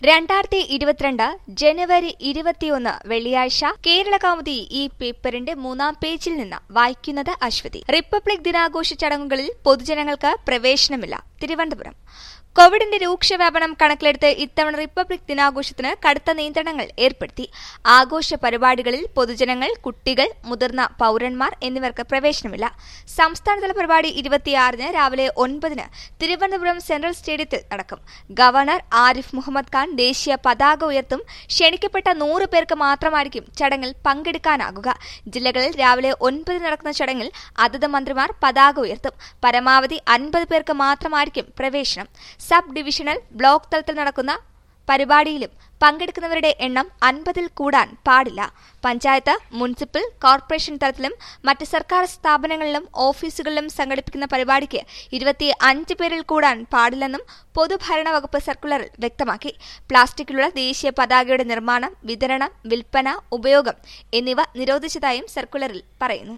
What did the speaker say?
രണ്ടായിരത്തി ഇരുപത്തിരണ്ട് ജനുവരി ഇരുപത്തിയൊന്ന് വെള്ളിയാഴ്ച കേരള കൗമുദി ഈ പേപ്പറിന്റെ മൂന്നാം പേജിൽ നിന്ന് വായിക്കുന്നത് അശ്വതി റിപ്പബ്ലിക് ദിനാഘോഷ ചടങ്ങുകളിൽ പൊതുജനങ്ങൾക്ക് പ്രവേശനമില്ല തിരുവനന്തപുരം കോവിഡിന്റെ രൂക്ഷവ്യാപനം കണക്കിലെടുത്ത് ഇത്തവണ റിപ്പബ്ലിക് ദിനാഘോഷത്തിന് കടുത്ത നിയന്ത്രണങ്ങൾ ഏർപ്പെടുത്തി ആഘോഷ പരിപാടികളിൽ പൊതുജനങ്ങൾ കുട്ടികൾ മുതിർന്ന പൌരന്മാർ എന്നിവർക്ക് പ്രവേശനമില്ല സംസ്ഥാനതല പരിപാടി ഇരുപത്തിയാറിന് രാവിലെ ഒൻപതിന് തിരുവനന്തപുരം സെൻട്രൽ സ്റ്റേഡിയത്തിൽ നടക്കും ഗവർണർ ആരിഫ് മുഹമ്മദ് ഖാൻ ദേശീയ പതാക ഉയർത്തും ക്ഷണിക്കപ്പെട്ട നൂറ് പേർക്ക് മാത്രമായിരിക്കും ചടങ്ങിൽ പങ്കെടുക്കാനാകുക ജില്ലകളിൽ രാവിലെ ഒൻപതിന് നടക്കുന്ന ചടങ്ങിൽ അതത് മന്ത്രിമാർ പതാക ഉയർത്തും പരമാവധി അൻപത് പേർക്ക് മാത്രമായിരിക്കും പ്രവേശനം സബ് ഡിവിഷണൽ ബ്ലോക്ക് തലത്തിൽ നടക്കുന്ന പരിപാടിയിലും പങ്കെടുക്കുന്നവരുടെ എണ്ണം അൻപതിൽ കൂടാൻ പാടില്ല പഞ്ചായത്ത് മുനിസിപ്പൽ കോർപ്പറേഷൻ തലത്തിലും മറ്റ് സർക്കാർ സ്ഥാപനങ്ങളിലും ഓഫീസുകളിലും സംഘടിപ്പിക്കുന്ന പരിപാടിക്ക് ഇരുപത്തി അഞ്ച് പേരിൽ കൂടാൻ പാടില്ലെന്നും പൊതുഭരണ വകുപ്പ് സർക്കുലറിൽ വ്യക്തമാക്കി പ്ലാസ്റ്റിക്കിലുള്ള ദേശീയ പതാകയുടെ നിർമ്മാണം വിതരണം വിൽപ്പന ഉപയോഗം എന്നിവ നിരോധിച്ചതായും സർക്കുലറിൽ പറയുന്നു